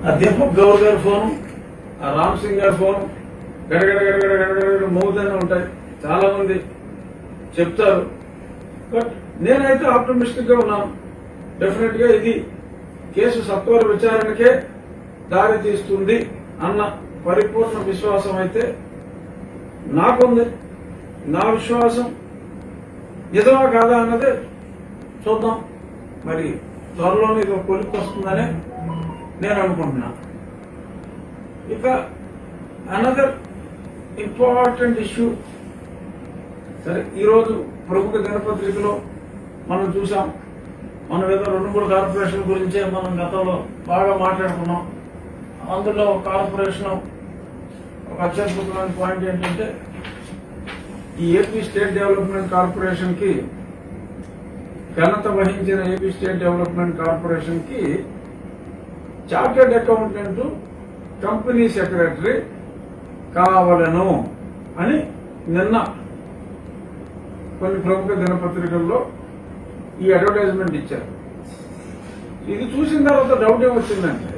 ఆ దీపక్ గౌర్ గారి ఫోను ఆ రామ్ సింగ్ గారి ఫోను గడగడ గడగడ గడగడ మోగుతూనే ఉంటాయి చాలా మంది చెప్తారు బట్ నేనైతే ఆప్టమిస్టిక్ గా ఉన్నాను డెఫినెట్ గా ఇది కేసు సత్వర విచారణకే దారి తీస్తుంది అన్న పరిపూర్ణ విశ్వాసం అయితే నాకుంది నా విశ్వాసం నిజమా కాదా అన్నదే చూద్దాం మరి త్వరలోనే ఇది ఒక కొలిక్కి వస్తుందని నేను అనుకుంటున్నా ఇక అనదర్ ఇంపార్టెంట్ ఇష్యూ సరే ఈరోజు ప్రముఖ దినపత్రికలో మనం చూసాం మనం ఏదో రెండు మూడు కార్పొరేషన్ గురించే మనం గతంలో బాగా మాట్లాడుకున్నాం అందులో కార్పొరేషన్ ఒక అత్యద్భుతమైన పాయింట్ ఏంటంటే ఈ ఏపీ స్టేట్ డెవలప్మెంట్ కార్పొరేషన్ కి ఘనత వహించిన ఏపీ స్టేట్ డెవలప్మెంట్ కార్పొరేషన్ కి చార్టెడ్ అకౌంటెంట్ కంపెనీ సెక్రటరీ కావలను అని నిన్న కొన్ని ప్రముఖ దినపత్రికల్లో ఈ అడ్వర్టైజ్మెంట్ ఇచ్చారు ఇది చూసిన తర్వాత డౌట్ ఏమొచ్చిందంటే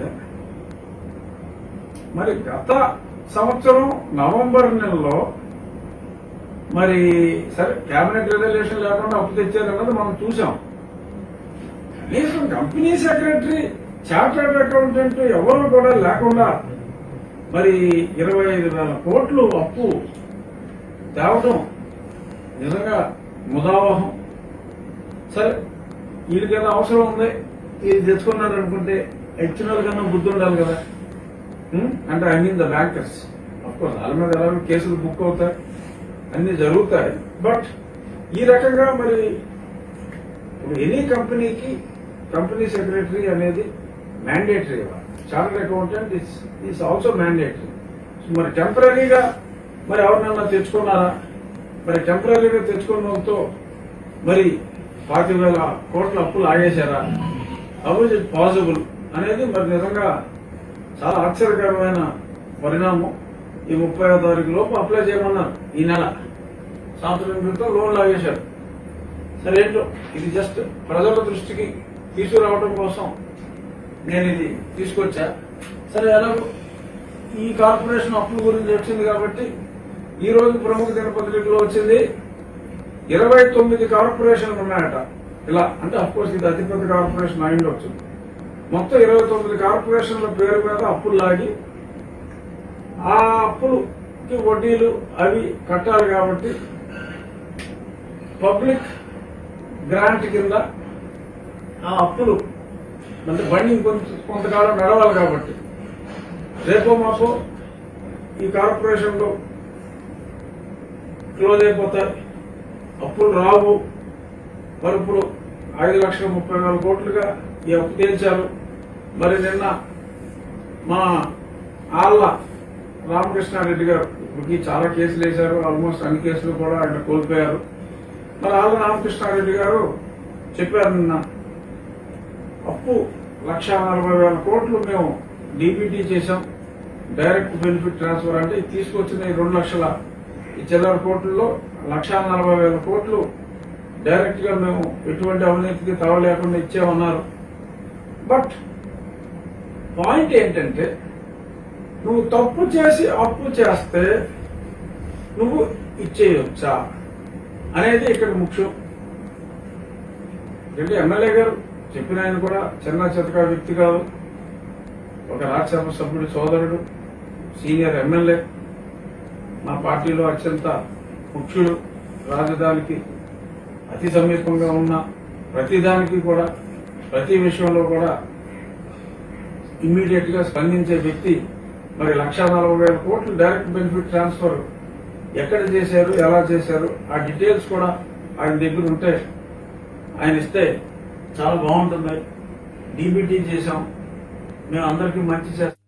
మరి గత సంవత్సరం నవంబర్ నెలలో మరి సరే కేబినెట్ రిజల్యూషన్ లేకుండా అప్పు తెచ్చారన్నది మనం చూసాం కనీసం కంపెనీ సెక్రటరీ చార్టర్డ్ అకౌంటెంట్ ఎవరు కూడా లేకుండా మరి ఇరవై ఐదు వేల కోట్లు అప్పు తేవటం నిజంగా ముదావహం సరే వీడికైనా అవసరం ఉంది ఇది తెచ్చుకున్నారు అనుకుంటే ఎక్స్టర్నల్ కన్నా బుద్ధి ఉండాలి కదా ఉం? అంటే I mean the bankers course వాళ్ళ మీద ఎలాగో కేసులు బుక్ అవుతాయి అన్ని జరుగుతాయి బట్ ఈ రకంగా మరి ఇప్పుడు ఎనీ కంపెనీకి కంపెనీ సెక్రటరీ అనేది mandatory chartered accountant is is also mandatory మరి టెంపరీగా మరి ఎవరినన్నా తెచ్చుకున్నారా మరి టెంపరీగా తెచ్చుకున్నతో మరి పాతి వేల కోట్ల అప్పులు ఆగేశారా హౌ ఇస్ ఇట్ పాసిబుల్ అనేది మరి నిజంగా చాలా ఆశ్చర్యకరమైన పరిణామం ఈ ముప్పై తారీఖు లోపు అప్లై చేయమన్నారు ఈ నెల సంవత్సరం క్రితం లోన్ లాగేశారు సరే ఏంటో ఇది జస్ట్ ప్రజల దృష్టికి తీసుకురావడం కోసం నేను ఇది తీసుకొచ్చా సరే ఎలాగో ఈ కార్పొరేషన్ అప్పుల గురించి వచ్చింది కాబట్టి ఈ రోజు ప్రముఖ దినపత్రికలో వచ్చింది ఇరవై తొమ్మిది కార్పొరేషన్లు ఉన్నాయట ఇలా అంటే అఫ్కోర్స్ ఇది అతిపెద్ద కార్పొరేషన్ అయి ఉండొచ్చు మొత్తం ఇరవై తొమ్మిది కార్పొరేషన్ల పేరు మీద అప్పులు లాగి ఆ అప్పులకి వడ్డీలు అవి కట్టాలి కాబట్టి పబ్లిక్ గ్రాంట్ కింద ఆ అప్పులు అంటే బండి కొంత కొంతకాలం నడవాలి కాబట్టి రేపో మాపో ఈ కార్పొరేషన్లో క్లోజ్ అయిపోతాయి అప్పులు రావు మరి ఇప్పుడు ఐదు లక్షల ముప్పై వేల కోట్లుగా ఈ అప్పు తేల్చారు మరి నిన్న మా ఆళ్ళ రామకృష్ణారెడ్డి గారు ఇప్పటికి చాలా కేసులు వేశారు ఆల్మోస్ట్ అన్ని కేసులు కూడా ఆయన కోల్పోయారు మరి ఆళ్ళ రామకృష్ణారెడ్డి గారు చెప్పారు నిన్న అప్పు లక్ష నలభై వేల కోట్లు మేము డీబీటీ చేశాం డైరెక్ట్ బెనిఫిట్ ట్రాన్స్ఫర్ అంటే ఇది తీసుకొచ్చిన ఈ రెండు లక్షల ఈ చిల్లర కోట్లలో లక్ష నలభై వేల కోట్లు డైరెక్ట్ గా మేము ఎటువంటి అవినీతికి తావ లేకుండా ఇచ్చామన్నారు బట్ పాయింట్ ఏంటంటే నువ్వు తప్పు చేసి అప్పు చేస్తే నువ్వు ఇచ్చేయొచ్చా అనేది ఇక్కడ ముఖ్యం ఎందుకంటే ఎమ్మెల్యే గారు చెప్పిన ఆయన కూడా చిన్న చితక వ్యక్తి కాదు ఒక రాజ్యసభ సభ్యుడి సోదరుడు సీనియర్ ఎమ్మెల్యే మా పార్టీలో అత్యంత ముఖ్యుడు రాజధానికి అతి సమీపంగా ఉన్న ప్రతిదానికి కూడా ప్రతి విషయంలో కూడా ఇమ్మీడియట్ గా స్పందించే వ్యక్తి మరి లక్షా నలభై వేల కోట్లు డైరెక్ట్ బెనిఫిట్ ట్రాన్స్ఫర్ ఎక్కడ చేశారు ఎలా చేశారు ఆ డీటెయిల్స్ కూడా ఆయన దగ్గర ఉంటే ఆయన ఇస్తే చాలా బాగుంటుంది డీబీటీ చేశాం మేము అందరికీ మంచి చేస్తాం